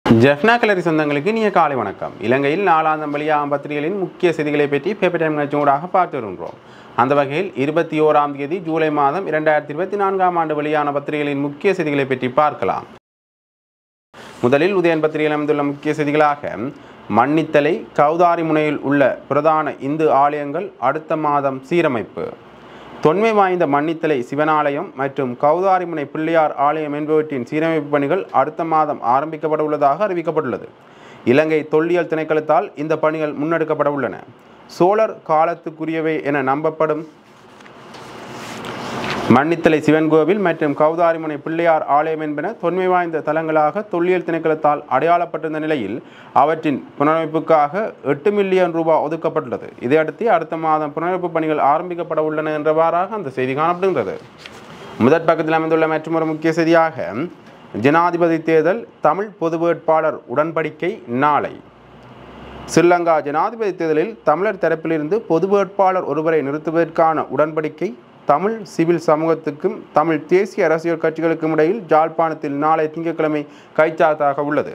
ஜெஃப்னா கலரி சொந்தங்களுக்கு இனிய காலை வணக்கம் இலங்கையில் நாளாந்தம் வெளியாகும் பத்திரிகைகளின் முக்கிய செய்திகளை பற்றி பேப்பர் டைம் நிகழ்ச்சியோடாக பார்த்து வருகின்றோம் அந்த வகையில் இருபத்தி ஓராம் தேதி ஜூலை மாதம் இரண்டாயிரத்தி இருபத்தி நான்காம் ஆண்டு வெளியான பத்திரிகைகளின் முக்கிய செய்திகளை பற்றி பார்க்கலாம் முதலில் உதயன் பத்திரிகையில் அமைந்துள்ள முக்கிய செய்திகளாக மன்னித்தலை கௌதாரி முனையில் உள்ள பிரதான இந்து ஆலயங்கள் அடுத்த மாதம் சீரமைப்பு தொன்மை வாய்ந்த மன்னித்தலை சிவனாலயம் மற்றும் கௌதாரிமுனை பிள்ளையார் ஆலயம் என்பவற்றின் சீரமைப்பு பணிகள் அடுத்த மாதம் ஆரம்பிக்கப்பட உள்ளதாக அறிவிக்கப்பட்டுள்ளது இலங்கை தொல்லியல் திணைக்களத்தால் இந்த பணிகள் முன்னெடுக்கப்பட உள்ளன சோழர் காலத்துக்குரியவை என நம்பப்படும் மன்னித்தலை சிவன் கோவில் மற்றும் கௌதாரிமுனை பிள்ளையார் ஆலயம் என்பன தொன்மை வாய்ந்த தலங்களாக தொல்லியல் திணைக்களத்தால் அடையாளப்பட்டிருந்த நிலையில் அவற்றின் புனரமைப்புக்காக எட்டு மில்லியன் ரூபாய் ஒதுக்கப்பட்டுள்ளது இதையடுத்து அடுத்த மாதம் புனரமைப்பு பணிகள் ஆரம்பிக்கப்பட உள்ளன என்றவாறாக அந்த செய்தி காணப்படுகின்றது முதற் பக்கத்தில் அமைந்துள்ள மற்றொரு முக்கிய செய்தியாக ஜனாதிபதி தேர்தல் தமிழ் பொது வேட்பாளர் உடன்படிக்கை நாளை ஸ்ரீலங்கா ஜனாதிபதி தேர்தலில் தமிழர் தரப்பிலிருந்து பொது வேட்பாளர் ஒருவரை நிறுத்துவதற்கான உடன்படிக்கை தமிழ் சிவில் சமூகத்துக்கும் தமிழ் தேசிய அரசியல் கட்சிகளுக்கும் இடையில் ஜாழ்ப்பாணத்தில் நாளை திங்கட்கிழமை கைச்சாத்தாக உள்ளது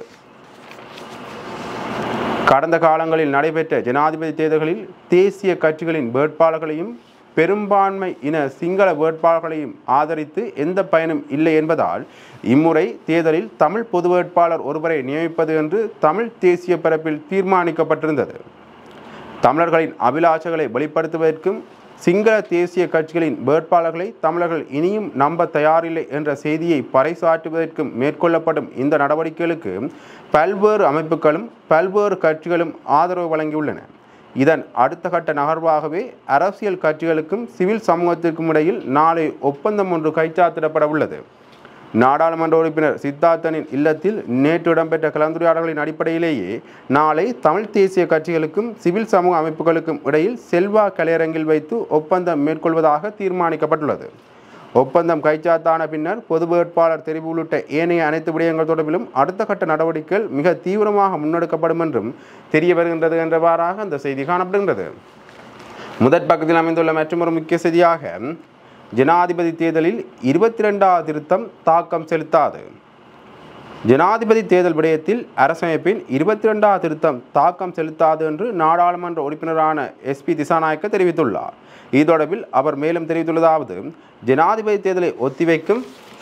கடந்த காலங்களில் நடைபெற்ற ஜனாதிபதி தேர்தல்களில் தேசிய கட்சிகளின் வேட்பாளர்களையும் பெரும்பான்மை இன சிங்கள வேட்பாளர்களையும் ஆதரித்து எந்த பயனும் இல்லை என்பதால் இம்முறை தேர்தலில் தமிழ் பொது வேட்பாளர் ஒருவரை நியமிப்பது என்று தமிழ் தேசிய பரப்பில் தீர்மானிக்கப்பட்டிருந்தது தமிழர்களின் அபிலாஷைகளை வெளிப்படுத்துவதற்கும் சிங்கள தேசிய கட்சிகளின் வேட்பாளர்களை தமிழர்கள் இனியும் நம்ப தயாரில்லை என்ற செய்தியை பறைசாற்றுவதற்கும் மேற்கொள்ளப்படும் இந்த நடவடிக்கைகளுக்கு பல்வேறு அமைப்புகளும் பல்வேறு கட்சிகளும் ஆதரவு வழங்கியுள்ளன இதன் அடுத்த கட்ட நகர்வாகவே அரசியல் கட்சிகளுக்கும் சிவில் சமூகத்திற்கும் இடையில் நாளை ஒப்பந்தம் ஒன்று கைச்சாத்திடப்பட உள்ளது நாடாளுமன்ற உறுப்பினர் சித்தார்த்தனின் இல்லத்தில் நேற்று இடம்பெற்ற கலந்துரையாடல்களின் அடிப்படையிலேயே நாளை தமிழ் தேசிய கட்சிகளுக்கும் சிவில் சமூக அமைப்புகளுக்கும் இடையில் செல்வா கலையரங்கில் வைத்து ஒப்பந்தம் மேற்கொள்வதாக தீர்மானிக்கப்பட்டுள்ளது ஒப்பந்தம் கைச்சாத்தான பின்னர் பொது வேட்பாளர் தெரிவு உள்ளிட்ட ஏனைய அனைத்து விடயங்கள் தொடர்பிலும் அடுத்த கட்ட நடவடிக்கைகள் மிக தீவிரமாக முன்னெடுக்கப்படும் என்றும் தெரிய வருகின்றது என்றவாறாக அந்த செய்தி காணப்படுகின்றது முதற் பக்கத்தில் அமைந்துள்ள மற்றொரு முக்கிய செய்தியாக ஜனாதிபதி தேர்தலில் இருபத்தி ரெண்டாவது திருத்தம் தாக்கம் செலுத்தாது ஜனாதிபதி தேர்தல் விடயத்தில் அரசமைப்பின் இருபத்தி ரெண்டாவது திருத்தம் தாக்கம் செலுத்தாது என்று நாடாளுமன்ற உறுப்பினரான எஸ்பி திசாநாயக்க தெரிவித்துள்ளார் இது தொடர்பில் அவர் மேலும் தெரிவித்துள்ளதாவது ஜனாதிபதி தேர்தலை ஒத்திவைக்கும்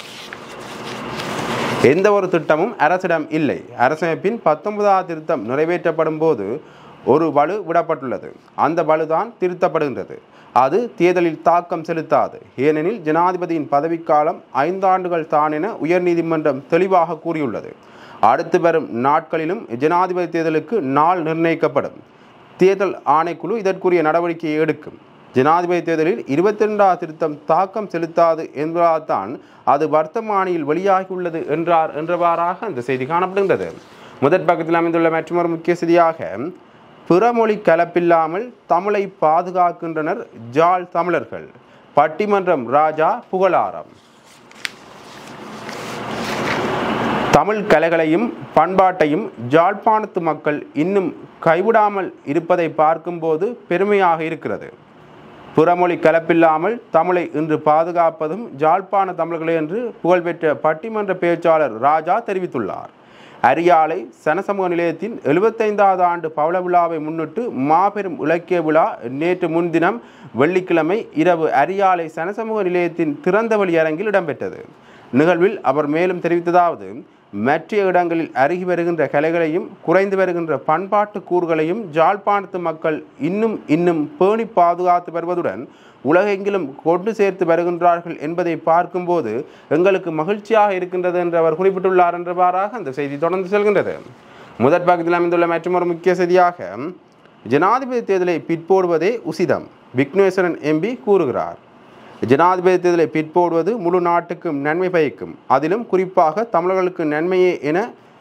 எந்த ஒரு திட்டமும் அரசிடம் இல்லை அரசமைப்பின் பத்தொன்பதாவது திருத்தம் நிறைவேற்றப்படும் போது ஒரு வலு விடப்பட்டுள்ளது அந்த வலுதான் திருத்தப்படுகின்றது அது தேர்தலில் தாக்கம் செலுத்தாது ஏனெனில் ஜனாதிபதியின் பதவிக்காலம் ஐந்தாண்டுகள் தான் என உயர்நீதிமன்றம் தெளிவாக கூறியுள்ளது அடுத்து வரும் நாட்களிலும் ஜனாதிபதி தேர்தலுக்கு நாள் நிர்ணயிக்கப்படும் தேர்தல் ஆணைக்குழு இதற்குரிய நடவடிக்கையை எடுக்கும் ஜனாதிபதி தேர்தலில் இருபத்தி ரெண்டாவது திருத்தம் தாக்கம் செலுத்தாது என்பதால் தான் அது வர்த்தமானியில் வெளியாகியுள்ளது என்றார் என்றவாறாக அந்த செய்தி காணப்படுகின்றது முதற் பக்கத்தில் அமைந்துள்ள மற்றொரு முக்கிய செய்தியாக பிறமொழி கலப்பில்லாமல் தமிழை பாதுகாக்கின்றனர் ஜாழ் தமிழர்கள் பட்டிமன்றம் ராஜா புகழாரம் தமிழ் கலைகளையும் பண்பாட்டையும் ஜாழ்ப்பாணத்து மக்கள் இன்னும் கைவிடாமல் இருப்பதை பார்க்கும்போது பெருமையாக இருக்கிறது புறமொழி கலப்பில்லாமல் தமிழை இன்று பாதுகாப்பதும் ஜாழ்ப்பாண தமிழர்களே என்று புகழ்பெற்ற பட்டிமன்ற பேச்சாளர் ராஜா தெரிவித்துள்ளார் அரியாலை சனசமூக நிலையத்தின் எழுபத்தைந்தாவது ஆண்டு பவள விழாவை முன்னிட்டு மாபெரும் இலக்கிய விழா நேற்று முன்தினம் வெள்ளிக்கிழமை இரவு அரியாலை சனசமூக நிலையத்தின் திறந்தவெளி அரங்கில் இடம்பெற்றது நிகழ்வில் அவர் மேலும் தெரிவித்ததாவது மற்ற இடங்களில் அருகி வருகின்ற கலைகளையும் குறைந்து வருகின்ற பண்பாட்டு கூறுகளையும் ஜாழ்ப்பாணத்து மக்கள் இன்னும் இன்னும் பேணி பாதுகாத்து வருவதுடன் உலகெங்கிலும் கொண்டு சேர்த்து வருகின்றார்கள் என்பதை பார்க்கும்போது எங்களுக்கு மகிழ்ச்சியாக இருக்கின்றது என்று அவர் குறிப்பிட்டுள்ளார் என்றவாறாக அந்த செய்தி தொடர்ந்து செல்கின்றது முதற் பக்கத்தில் அமைந்துள்ள மற்றொரு முக்கிய செய்தியாக ஜனாதிபதி தேர்தலை பிற்போடுவதே உசிதம் விக்னேஸ்வரன் எம்பி கூறுகிறார் ஜனாதிபதி தேர்தலை பிற்போடுவது முழு நாட்டுக்கும் நன்மை பயக்கும் அதிலும் குறிப்பாக தமிழர்களுக்கு நன்மையே என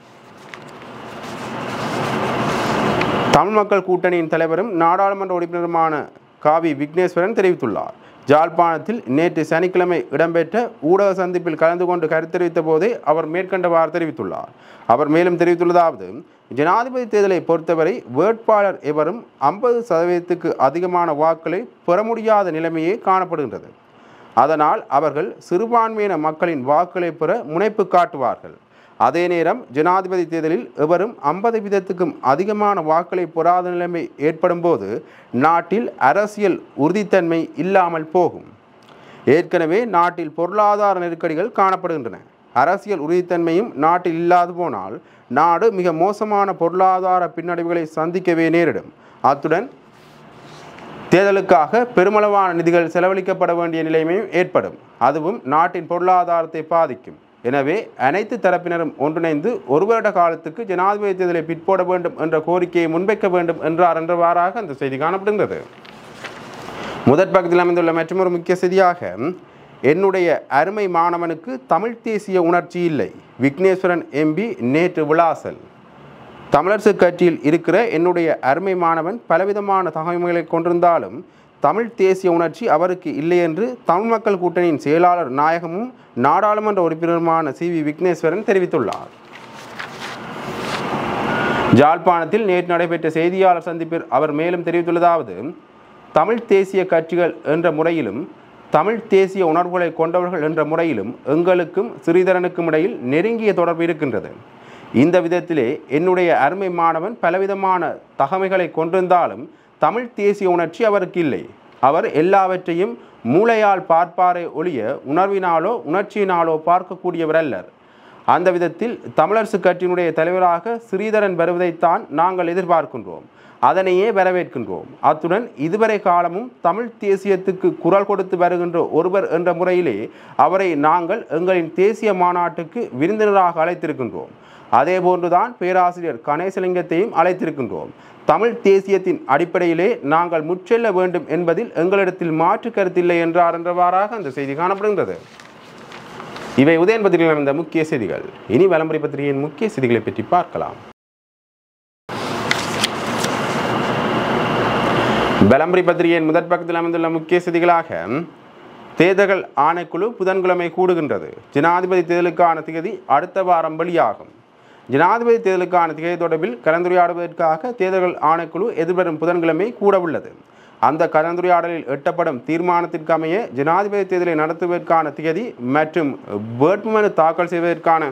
தமிழ் மக்கள் கூட்டணியின் தலைவரும் நாடாளுமன்ற உறுப்பினருமான காவி விக்னேஸ்வரன் தெரிவித்துள்ளார் ஜாழ்ப்பாணத்தில் நேற்று சனிக்கிழமை இடம்பெற்ற ஊடக சந்திப்பில் கலந்து கொண்டு கருத்து தெரிவித்த போதே அவர் மேற்கண்டவாறு தெரிவித்துள்ளார் அவர் மேலும் தெரிவித்துள்ளதாவது ஜனாதிபதி தேர்தலை பொறுத்தவரை வேட்பாளர் எவரும் ஐம்பது சதவீதத்துக்கு அதிகமான வாக்களை பெற முடியாத நிலைமையே காணப்படுகின்றது அதனால் அவர்கள் சிறுபான்மையின மக்களின் வாக்களை பெற முனைப்பு காட்டுவார்கள் அதே நேரம் ஜனாதிபதி தேர்தலில் எவரும் ஐம்பது வீதத்துக்கும் அதிகமான வாக்களை பெறாத நிலைமை ஏற்படும் போது நாட்டில் அரசியல் உறுதித்தன்மை இல்லாமல் போகும் ஏற்கனவே நாட்டில் பொருளாதார நெருக்கடிகள் காணப்படுகின்றன அரசியல் உறுதித்தன்மையும் நாட்டில் இல்லாது போனால் நாடு மிக மோசமான பொருளாதார பின்னடைவுகளை சந்திக்கவே நேரிடும் அத்துடன் தேர்தலுக்காக பெருமளவான நிதிகள் செலவழிக்கப்பட வேண்டிய நிலைமையும் ஏற்படும் அதுவும் நாட்டின் பொருளாதாரத்தை பாதிக்கும் எனவே அனைத்து தரப்பினரும் ஒன்றிணைந்து ஒரு வருட காலத்துக்கு ஜனாதிபதி தேர்தலை பிற்போட வேண்டும் என்ற கோரிக்கையை முன்வைக்க வேண்டும் என்றார் என்றவாறாக அந்த செய்தி காணப்படுகின்றது முதற் பக்கத்தில் அமைந்துள்ள மற்றொரு முக்கிய செய்தியாக என்னுடைய அருமை மாணவனுக்கு தமிழ் தேசிய உணர்ச்சி இல்லை விக்னேஸ்வரன் எம்பி நேற்று விளாசல் தமிழரசு கட்சியில் இருக்கிற என்னுடைய அருமை மாணவன் பலவிதமான தகவல்களை கொண்டிருந்தாலும் தமிழ் தேசிய உணர்ச்சி அவருக்கு இல்லை என்று தமிழ் மக்கள் கூட்டணியின் செயலாளர் நாயகமும் நாடாளுமன்ற உறுப்பினருமான சி வி விக்னேஸ்வரன் தெரிவித்துள்ளார் ஜாழ்ப்பாணத்தில் நேற்று நடைபெற்ற செய்தியாளர் சந்திப்பில் அவர் மேலும் தெரிவித்துள்ளதாவது தமிழ் தேசிய கட்சிகள் என்ற முறையிலும் தமிழ் தேசிய உணர்வுகளை கொண்டவர்கள் என்ற முறையிலும் எங்களுக்கும் ஸ்ரீதரனுக்கும் இடையில் நெருங்கிய தொடர்பு இருக்கின்றது இந்த விதத்திலே என்னுடைய அருமை மாணவன் பலவிதமான தகமைகளை கொண்டிருந்தாலும் தமிழ் தேசிய உணர்ச்சி அவருக்கு இல்லை அவர் எல்லாவற்றையும் மூளையால் பார்ப்பாரே ஒழிய உணர்வினாலோ உணர்ச்சியினாலோ பார்க்கக்கூடியவர் அல்லர் அந்த விதத்தில் தமிழரசு கட்சியினுடைய தலைவராக ஸ்ரீதரன் வருவதைத்தான் நாங்கள் எதிர்பார்க்கின்றோம் அதனையே வரவேற்கின்றோம் அத்துடன் இதுவரை காலமும் தமிழ் தேசியத்துக்கு குரல் கொடுத்து வருகின்ற ஒருவர் என்ற முறையிலே அவரை நாங்கள் எங்களின் தேசிய மாநாட்டுக்கு விருந்தினராக அழைத்திருக்கின்றோம் அதே போன்றுதான் பேராசிரியர் கணேசலிங்கத்தையும் அழைத்திருக்கின்றோம் தமிழ் தேசியத்தின் அடிப்படையிலே நாங்கள் முற்றெல்ல வேண்டும் என்பதில் எங்களிடத்தில் மாற்று கருத்தில்லை என்றார் என்றவாறாக அந்த செய்தி காணப்படுகின்றது இவை உதயன் பத்திரிகையில் அமைந்த முக்கிய செய்திகள் இனி வலம்புரி பத்திரிகையின் முக்கிய செய்திகளை பற்றி பார்க்கலாம் வலம்புரி பத்திரிகையின் முதற் பக்கத்தில் அமைந்துள்ள முக்கிய செய்திகளாக தேர்தல்கள் ஆணைக்குழு புதன்கிழமை கூடுகின்றது ஜனாதிபதி தேர்தலுக்கான திகதி அடுத்த வாரம் வெளியாகும் ஜனாதிபதி தேர்தலுக்கான திகதி தொடர்பில் கலந்துரையாடுவதற்காக தேர்தல்கள் ஆணைக்குழு எதிர்வரும் புதன்கிழமை கூட உள்ளது அந்த கலந்துரையாடலில் எட்டப்படும் தீர்மானத்திற்கு அமைய ஜனாதிபதி தேர்தலை நடத்துவதற்கான திகதி மற்றும் வேட்புமனு தாக்கல் செய்வதற்கான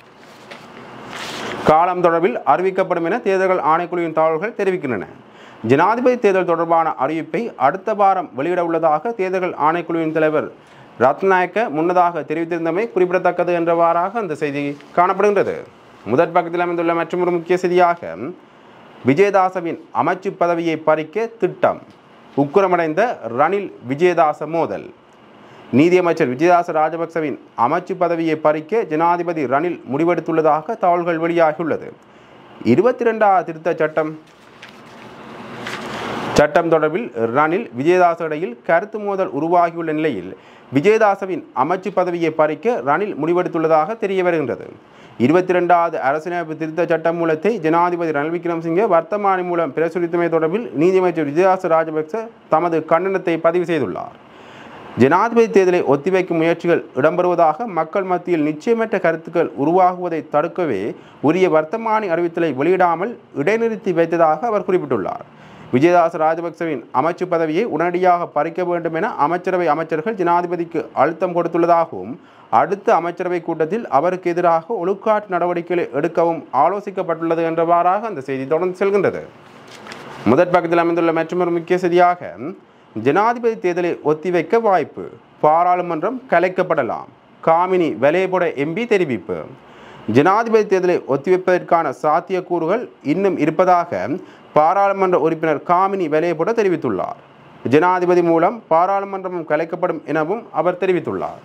காலம் தொடர்பில் அறிவிக்கப்படும் என தேர்தல்கள் ஆணைக்குழுவின் தகவல்கள் தெரிவிக்கின்றன ஜனாதிபதி தேர்தல் தொடர்பான அறிவிப்பை அடுத்த வாரம் வெளியிட உள்ளதாக தேர்தல்கள் ஆணைக்குழுவின் தலைவர் ரத்நாயக்க முன்னதாக தெரிவித்திருந்தமை குறிப்பிடத்தக்கது என்றவாறாக அந்த செய்தி காணப்படுகின்றது முதற் பக்கத்தில் அமைந்துள்ள மற்றொரு முக்கிய செய்தியாக விஜயதாசவின் அமைச்சு பதவியை பறிக்க திட்டம் உக்குரமடைந்த ரணில் விஜயதாச மோதல் நீதியமைச்சர் விஜயதாச ராஜபக்சவின் அமைச்சு பதவியை பறிக்க ஜனாதிபதி ரணில் முடிவெடுத்துள்ளதாக தகவல்கள் வெளியாகியுள்ளது இருபத்தி ரெண்டாவது திருத்த சட்டம் சட்டம் தொடர்பில் ரணில் விஜயதாச இடையில் கருத்து மோதல் உருவாகியுள்ள நிலையில் விஜயதாசவின் அமைச்சு பதவியை பறிக்க ரணில் முடிவெடுத்துள்ளதாக தெரிய வருகின்றது இருபத்தி ரெண்டாவது அரசியலமைப்பு திருத்த சட்ட மூலத்தை ஜனாதிபதி ரணில் விக்ரமசிங்கே வர்த்தமானி மூலம் பிரசுரித்தமை தொடர்பில் நீதியமைச்சர் விஜயதாச ராஜபக்ச தமது கண்டனத்தை பதிவு செய்துள்ளார் ஜனாதிபதி தேர்தலை ஒத்திவைக்கும் முயற்சிகள் இடம்பெறுவதாக மக்கள் மத்தியில் நிச்சயமற்ற கருத்துக்கள் உருவாகுவதை தடுக்கவே உரிய வர்த்தமானி அறிவித்தலை வெளியிடாமல் இடைநிறுத்தி வைத்ததாக அவர் குறிப்பிட்டுள்ளார் விஜயதாச ராஜபக்சவின் அமைச்சு பதவியை உடனடியாக பறிக்க வேண்டும் என அமைச்சரவை அமைச்சர்கள் ஜனாதிபதிக்கு அழுத்தம் கொடுத்துள்ளதாகவும் அடுத்த அமைச்சரவை கூட்டத்தில் அவருக்கு எதிராக ஒழுக்காட்டு நடவடிக்கைகளை எடுக்கவும் ஆலோசிக்கப்பட்டுள்ளது என்றவாறாக அந்த செய்தி தொடர்ந்து செல்கின்றது முதற் பக்கத்தில் அமைந்துள்ள மற்றொரு முக்கிய செய்தியாக ஜனாதிபதி தேர்தலை ஒத்திவைக்க வாய்ப்பு பாராளுமன்றம் கலைக்கப்படலாம் காமினி வலேபுட எம்பி தெரிவிப்பு ஜனாதிபதி தேர்தலை ஒத்திவைப்பதற்கான சாத்தியக்கூறுகள் இன்னும் இருப்பதாக பாராளுமன்ற உறுப்பினர் காமினி வலேபுட தெரிவித்துள்ளார் ஜனாதிபதி மூலம் பாராளுமன்றமும் கலைக்கப்படும் எனவும் அவர் தெரிவித்துள்ளார்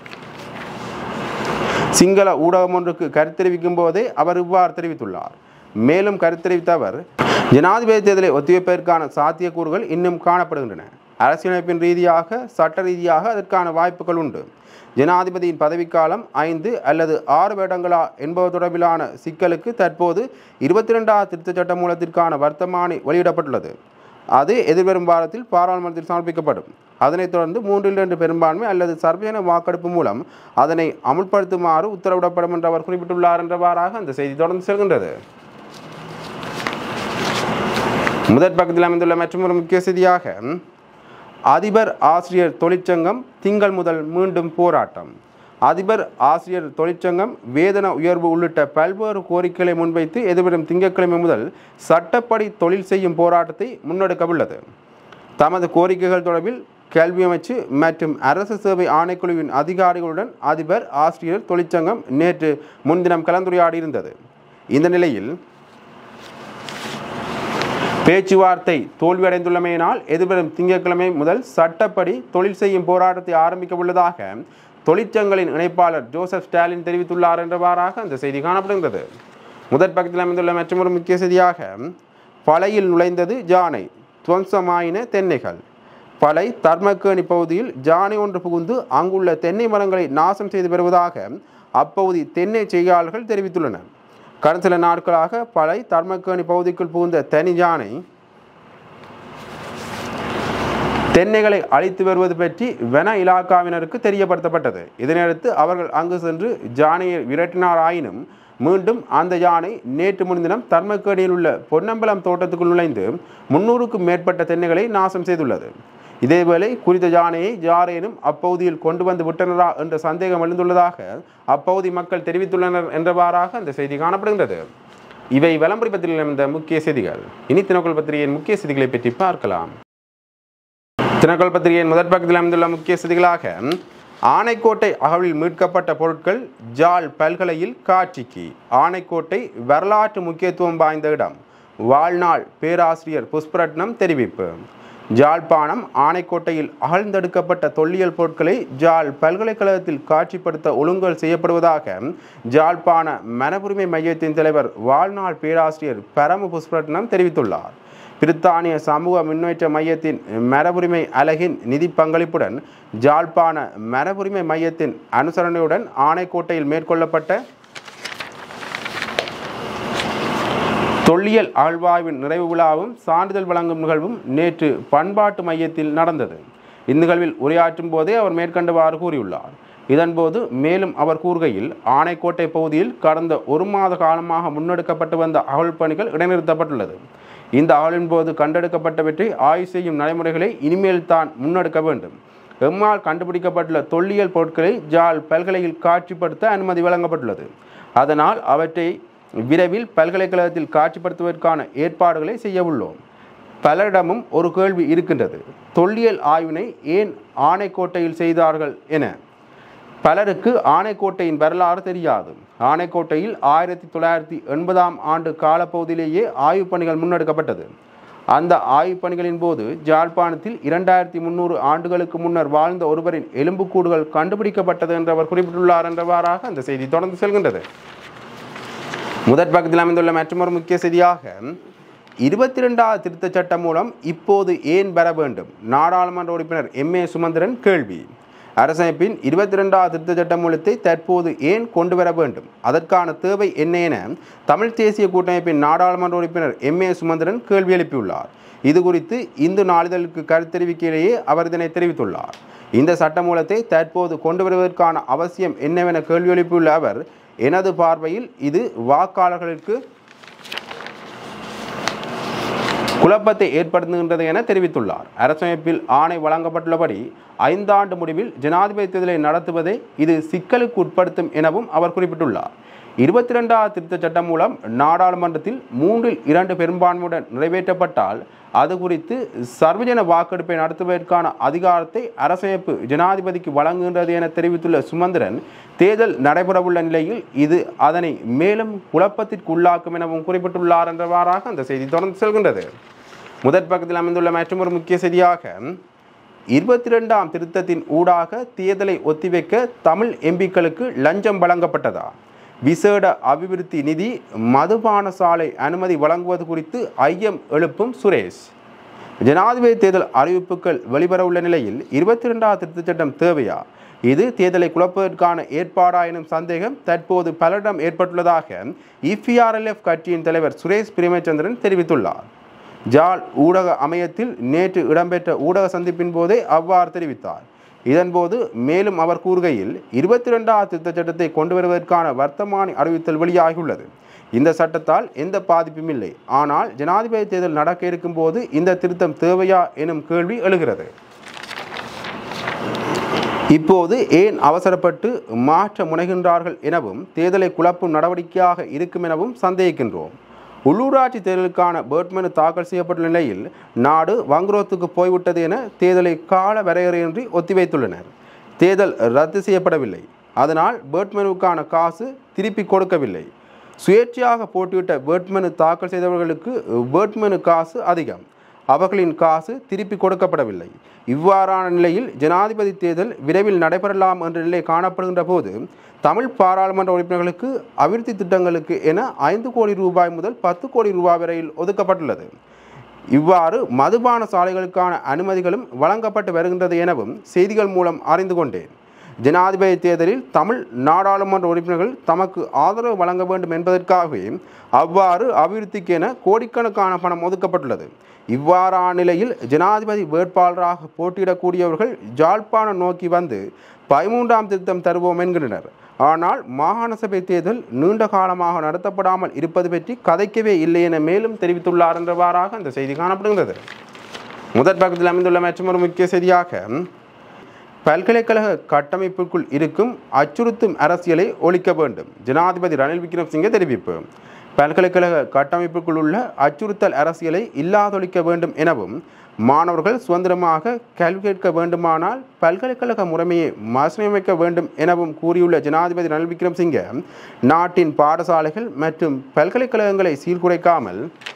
சிங்கள ஊடகம் ஒன்றுக்கு கருத்தெரிவிக்கும் போதே அவர் இவ்வாறு தெரிவித்துள்ளார் மேலும் கருத்தெரிவித்த அவர் ஜனாதிபதி தேர்தலை ஒத்திவைப்பதற்கான சாத்தியக்கூறுகள் இன்னும் காணப்படுகின்றன அரசியலமைப்பின் ரீதியாக சட்ட ரீதியாக அதற்கான வாய்ப்புகள் உண்டு ஜனாதிபதியின் பதவிக்காலம் ஐந்து அல்லது ஆறு வருடங்களா என்பது தொடர்பிலான சிக்கலுக்கு தற்போது இருபத்தி ரெண்டாவது திருத்தச் சட்ட மூலத்திற்கான வர்த்தமானி வெளியிடப்பட்டுள்ளது அது எதிர்வரும் வாரத்தில் பாராளுமன்றத்தில் சமர்ப்பிக்கப்படும் அதனைத் தொடர்ந்து மூன்றில் இரண்டு பெரும்பான்மை அல்லது சர்வஜன வாக்கெடுப்பு மூலம் அதனை அமுல்படுத்துமாறு உத்தரவிடப்படும் என்று அவர் குறிப்பிட்டுள்ளார் என்றவாறாக அந்த செய்தி தொடர்ந்து செல்கின்றது முதற் பக்கத்தில் அமைந்துள்ள மற்றொரு முக்கிய செய்தியாக அதிபர் ஆசிரியர் தொழிற்சங்கம் திங்கள் முதல் மீண்டும் போராட்டம் அதிபர் ஆசிரியர் தொழிற்சங்கம் வேதன உயர்வு உள்ளிட்ட பல்வேறு கோரிக்கைகளை முன்வைத்து எதிர்வரும் திங்கட்கிழமை முதல் சட்டப்படி தொழில் செய்யும் போராட்டத்தை முன்னெடுக்கவுள்ளது தமது கோரிக்கைகள் தொடர்பில் கல்வி அமைச்சு மற்றும் அரசு சேவை ஆணைக்குழுவின் அதிகாரிகளுடன் அதிபர் ஆசிரியர் தொழிற்சங்கம் நேற்று முன்தினம் கலந்துரையாடியிருந்தது இந்த நிலையில் பேச்சுவார்த்தை தோல்வியடைந்துள்ளமையினால் எதிர்வரும் திங்கட்கிழமை முதல் சட்டப்படி தொழில் செய்யும் போராட்டத்தை ஆரம்பிக்க உள்ளதாக தொழிற்சங்கங்களின் இணைப்பாளர் ஜோசப் ஸ்டாலின் தெரிவித்துள்ளார் என்றவாறாக அந்த செய்தி காணப்படுகிறது முதற் பக்கத்தில் அமைந்துள்ள மற்றொரு முக்கிய செய்தியாக பலையில் நுழைந்தது ஜானை துவம்சமாயின தென்னைகள் பலை தர்மக்கேணி பகுதியில் ஜானை ஒன்று புகுந்து அங்குள்ள தென்னை மரங்களை நாசம் செய்து வருவதாக அப்பகுதி தென்னை செய்தியாளர்கள் தெரிவித்துள்ளனர் கடந்த சில நாட்களாக பலை தர்மக்கேணி பகுதிக்குள் புகுந்த தனி யானை தென்னைகளை அழித்து வருவது பற்றி வன இலாக்காவினருக்கு தெரியப்படுத்தப்பட்டது இதனையடுத்து அவர்கள் அங்கு சென்று ஜானையை விரட்டினார் ஆயினும் மீண்டும் அந்த யானை நேற்று முன்தினம் தர்மக்கேணியில் உள்ள பொன்னம்பலம் தோட்டத்துக்குள் நுழைந்து முன்னூறுக்கும் மேற்பட்ட தென்னைகளை நாசம் செய்துள்ளது இதேவேளை குறித்த யானையை யாரேனும் அப்பகுதியில் கொண்டு வந்து விட்டனரா என்ற சந்தேகம் எழுந்துள்ளதாக அப்பகுதி மக்கள் தெரிவித்துள்ளனர் என்றவாறாக அந்த செய்தி காணப்படுகின்றது இவை விளம்பரி பத்திரிகையில் இருந்த முக்கிய செய்திகள் இனி தினக்குள் பத்திரிகையின் முக்கிய செய்திகளை பற்றி பார்க்கலாம் தினக்கல் பத்திரிகையின் முதற் பக்கத்தில் அமைந்துள்ள முக்கிய செய்திகளாக ஆனைக்கோட்டை அகழ்வில் மீட்கப்பட்ட பொருட்கள் ஜாழ் பல்கலையில் காட்சிக்கு ஆனைக்கோட்டை வரலாற்று முக்கியத்துவம் வாய்ந்த இடம் வாழ்நாள் பேராசிரியர் புஷ்பரட்னம் தெரிவிப்பு ஜாழ்ப்பாணம் ஆனைக்கோட்டையில் அகழ்ந்தெடுக்கப்பட்ட தொல்லியல் பொருட்களை ஜாழ் பல்கலைக்கழகத்தில் காட்சிப்படுத்த ஒழுங்கல் செய்யப்படுவதாக ஜாழ்ப்பாண மனபுரிமை மையத்தின் தலைவர் வாழ்நாள் பேராசிரியர் பரம புஷ்பரட்னம் தெரிவித்துள்ளார் பிரித்தானிய சமூக முன்னேற்ற மையத்தின் மரபுரிமை அலகின் நிதி பங்களிப்புடன் ஜாழ்ப்பாண மரபுரிமை மையத்தின் அனுசரணையுடன் ஆனைக்கோட்டையில் மேற்கொள்ளப்பட்ட தொல்லியல் ஆழ்வாய்வின் நிறைவு விழாவும் சான்றிதழ் வழங்கும் நிகழ்வும் நேற்று பண்பாட்டு மையத்தில் நடந்தது இந்நிகழ்வில் உரையாற்றும் போதே அவர் மேற்கண்டவாறு கூறியுள்ளார் இதன்போது மேலும் அவர் கூறுகையில் ஆனைக்கோட்டை பகுதியில் கடந்த ஒரு மாத காலமாக முன்னெடுக்கப்பட்டு வந்த அகழ் பணிகள் இடைநிறுத்தப்பட்டுள்ளது இந்த அகழின் போது கண்டெடுக்கப்பட்டவற்றை ஆய்வு செய்யும் நடைமுறைகளை இனிமேல் தான் முன்னெடுக்க வேண்டும் எம்மால் கண்டுபிடிக்கப்பட்டுள்ள தொல்லியல் பொருட்களை ஜாழ் பல்கலையில் காட்சிப்படுத்த அனுமதி வழங்கப்பட்டுள்ளது அதனால் அவற்றை விரைவில் பல்கலைக்கழகத்தில் காட்சிப்படுத்துவதற்கான ஏற்பாடுகளை செய்ய உள்ளோம் பலரிடமும் ஒரு கேள்வி இருக்கின்றது தொல்லியல் ஆய்வினை ஏன் ஆனைக்கோட்டையில் செய்தார்கள் என பலருக்கு ஆனைக்கோட்டையின் வரலாறு தெரியாது ஆனைக்கோட்டையில் ஆயிரத்தி தொள்ளாயிரத்தி எண்பதாம் ஆண்டு காலப்பகுதியிலேயே ஆய்வுப் பணிகள் முன்னெடுக்கப்பட்டது அந்த ஆய்வுப் பணிகளின் போது ஜாழ்ப்பாணத்தில் இரண்டாயிரத்தி முந்நூறு ஆண்டுகளுக்கு முன்னர் வாழ்ந்த ஒருவரின் எலும்புக்கூடுகள் கண்டுபிடிக்கப்பட்டது என்று அவர் குறிப்பிட்டுள்ளார் என்றவாறாக அந்த செய்தி தொடர்ந்து செல்கின்றது முதற் பக்கத்தில் அமைந்துள்ள மற்றொரு முக்கிய செய்தியாக இருபத்தி ரெண்டாவது திருத்தச் சட்டம் மூலம் இப்போது ஏன் பெற வேண்டும் நாடாளுமன்ற உறுப்பினர் எம் ஏ சுமந்திரன் கேள்வி அரசமைப்பின் இருபத்தி ரெண்டாவது திருத்த சட்ட மூலத்தை தற்போது ஏன் கொண்டு வர வேண்டும் அதற்கான தேவை என்ன என தமிழ் தேசிய கூட்டமைப்பின் நாடாளுமன்ற உறுப்பினர் எம் ஏ சுமந்திரன் கேள்வி எழுப்பியுள்ளார் இது குறித்து இந்து நாளிதழுக்கு கருத்து தெரிவிக்கையிலேயே அவர் இதனை தெரிவித்துள்ளார் இந்த சட்டமூலத்தை தற்போது கொண்டு வருவதற்கான அவசியம் என்னவென கேள்வி எழுப்பியுள்ள அவர் எனது பார்வையில் இது வாக்காளர்களுக்கு குழப்பத்தை ஏற்படுத்துகின்றது என தெரிவித்துள்ளார் அரசமைப்பில் ஆணை வழங்கப்பட்டுள்ளபடி ஐந்தாண்டு முடிவில் ஜனாதிபதி தேர்தலை நடத்துவதை இது சிக்கலுக்கு உட்படுத்தும் எனவும் அவர் குறிப்பிட்டுள்ளார் இருபத்தி ரெண்டாவது திருத்தச் சட்டம் மூலம் நாடாளுமன்றத்தில் மூன்றில் இரண்டு பெரும்பான்மையுடன் நிறைவேற்றப்பட்டால் அது குறித்து சர்வஜன வாக்கெடுப்பை நடத்துவதற்கான அதிகாரத்தை அரசமைப்பு ஜனாதிபதிக்கு வழங்குகின்றது என தெரிவித்துள்ள சுமந்திரன் தேர்தல் நடைபெறவுள்ள நிலையில் இது அதனை மேலும் குழப்பத்திற்கு உள்ளாக்கும் எனவும் குறிப்பிட்டுள்ளார் என்றவாறாக அந்த செய்தி தொடர்ந்து செல்கின்றது முதற் பக்கத்தில் அமைந்துள்ள மற்றொரு முக்கிய செய்தியாக இருபத்தி ரெண்டாம் திருத்தத்தின் ஊடாக தேர்தலை ஒத்திவைக்க தமிழ் எம்பிக்களுக்கு லஞ்சம் வழங்கப்பட்டதா விசேட அபிவிருத்தி நிதி மதுபான சாலை அனுமதி வழங்குவது குறித்து ஐயம் எழுப்பும் சுரேஷ் ஜனாதிபதி தேர்தல் அறிவிப்புகள் வெளிவரவுள்ள நிலையில் இருபத்தி ரெண்டாவது திருத்தச் சட்டம் தேவையா இது தேர்தலை குழப்பதற்கான ஏற்பாடா எனும் சந்தேகம் தற்போது பலரிடம் ஏற்பட்டுள்ளதாக இபிஆர்எல்எஃப் கட்சியின் தலைவர் சுரேஷ் பிரேமச்சந்திரன் தெரிவித்துள்ளார் ஜாழ் ஊடக அமையத்தில் நேற்று இடம்பெற்ற ஊடக சந்திப்பின் போதே அவ்வாறு தெரிவித்தார் இதன்போது மேலும் அவர் கூறுகையில் இருபத்தி ரெண்டாவது திருத்தச் சட்டத்தை கொண்டு வருவதற்கான வர்த்தமானி அறிவித்தல் வெளியாகியுள்ளது இந்த சட்டத்தால் எந்த பாதிப்பும் இல்லை ஆனால் ஜனாதிபதி தேர்தல் நடக்க இருக்கும் போது இந்த திருத்தம் தேவையா எனும் கேள்வி எழுகிறது இப்போது ஏன் அவசரப்பட்டு மாற்ற முனைகின்றார்கள் எனவும் தேர்தலை குழப்பும் நடவடிக்கையாக இருக்கும் எனவும் சந்தேகிக்கின்றோம் உள்ளூராட்சி தேர்தலுக்கான பேட்மனு தாக்கல் செய்யப்பட்டுள்ள நிலையில் நாடு வங்குரோத்துக்கு போய்விட்டது என தேர்தலை கால வரையறையின்றி ஒத்திவைத்துள்ளனர் தேர்தல் ரத்து செய்யப்படவில்லை அதனால் பேட்மனுக்கான காசு திருப்பி கொடுக்கவில்லை சுயேட்சையாக போட்டியிட்ட வேட்மனு தாக்கல் செய்தவர்களுக்கு வேட்மனு காசு அதிகம் அவர்களின் காசு திருப்பி கொடுக்கப்படவில்லை இவ்வாறான நிலையில் ஜனாதிபதி தேர்தல் விரைவில் நடைபெறலாம் என்ற நிலை காணப்படுகின்ற போது தமிழ் பாராளுமன்ற உறுப்பினர்களுக்கு அபிவிருத்தி திட்டங்களுக்கு என ஐந்து கோடி ரூபாய் முதல் பத்து கோடி ரூபாய் வரையில் ஒதுக்கப்பட்டுள்ளது இவ்வாறு மதுபான சாலைகளுக்கான அனுமதிகளும் வழங்கப்பட்டு வருகின்றது எனவும் செய்திகள் மூலம் அறிந்து கொண்டேன் ஜனாதிபதி தேர்தலில் தமிழ் நாடாளுமன்ற உறுப்பினர்கள் தமக்கு ஆதரவு வழங்க வேண்டும் என்பதற்காகவே அவ்வாறு அபிவிருத்திக்கு என கோடிக்கணக்கான பணம் ஒதுக்கப்பட்டுள்ளது இவ்வாறான நிலையில் ஜனாதிபதி வேட்பாளராக போட்டியிடக்கூடியவர்கள் ஜாழ்ப்பாணம் நோக்கி வந்து பதிமூன்றாம் திருத்தம் தருவோம் என்கின்றனர் ஆனால் மாகாண சபை தேர்தல் நீண்ட காலமாக நடத்தப்படாமல் இருப்பது பற்றி கதைக்கவே இல்லை என மேலும் தெரிவித்துள்ளார் என்றவாறாக அந்த செய்தி காணப்படுகிறது முதற் பக்கத்தில் அமைந்துள்ள மற்றொரு முக்கிய செய்தியாக பல்கலைக்கழக கட்டமைப்புக்குள் இருக்கும் அச்சுறுத்தும் அரசியலை ஒழிக்க வேண்டும் ஜனாதிபதி ரணில் விக்ரமசிங்கே தெரிவிப்பு பல்கலைக்கழக கட்டமைப்புக்குள் உள்ள அச்சுறுத்தல் அரசியலை இல்லாதொழிக்க வேண்டும் எனவும் மாணவர்கள் சுதந்திரமாக கல்வி கேட்க வேண்டுமானால் பல்கலைக்கழக முறைமையை மறுசீரமைக்க வேண்டும் எனவும் கூறியுள்ள ஜனாதிபதி ரணில் விக்ரமசிங்கே நாட்டின் பாடசாலைகள் மற்றும் பல்கலைக்கழகங்களை சீர்குலைக்காமல்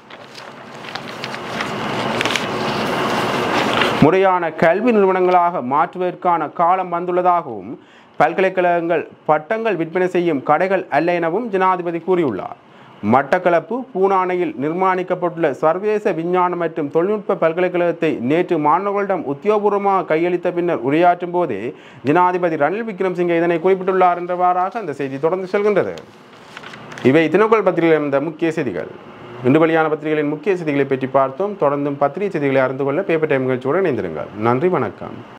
முறையான கல்வி நிறுவனங்களாக மாற்றுவதற்கான காலம் வந்துள்ளதாகவும் பல்கலைக்கழகங்கள் பட்டங்கள் விற்பனை செய்யும் கடைகள் அல்ல எனவும் ஜனாதிபதி கூறியுள்ளார் மட்டக்களப்பு பூனானையில் நிர்மாணிக்கப்பட்டுள்ள சர்வதேச விஞ்ஞான மற்றும் தொழில்நுட்ப பல்கலைக்கழகத்தை நேற்று மாணவர்களிடம் உத்தியோகபூர்வமாக கையளித்த பின்னர் உரையாற்றும் போதே ஜனாதிபதி ரணில் விக்ரம்சிங்கே இதனை குறிப்பிட்டுள்ளார் என்றவாறாக அந்த செய்தி தொடர்ந்து செல்கின்றது இவை தினக்குள் பத்திரிகையில் இருந்த முக்கிய செய்திகள் இன்று வெளியான பத்திரிகைகளின் முக்கிய செய்திகளை பற்றி பார்த்தோம் தொடர்ந்தும் பத்திரிகை செய்திகளை அறிந்து கொள்ள பேப்பர் டைம் நிகழ்ச்சியோடு இணைந்திருங்கள் நன்றி வணக்கம்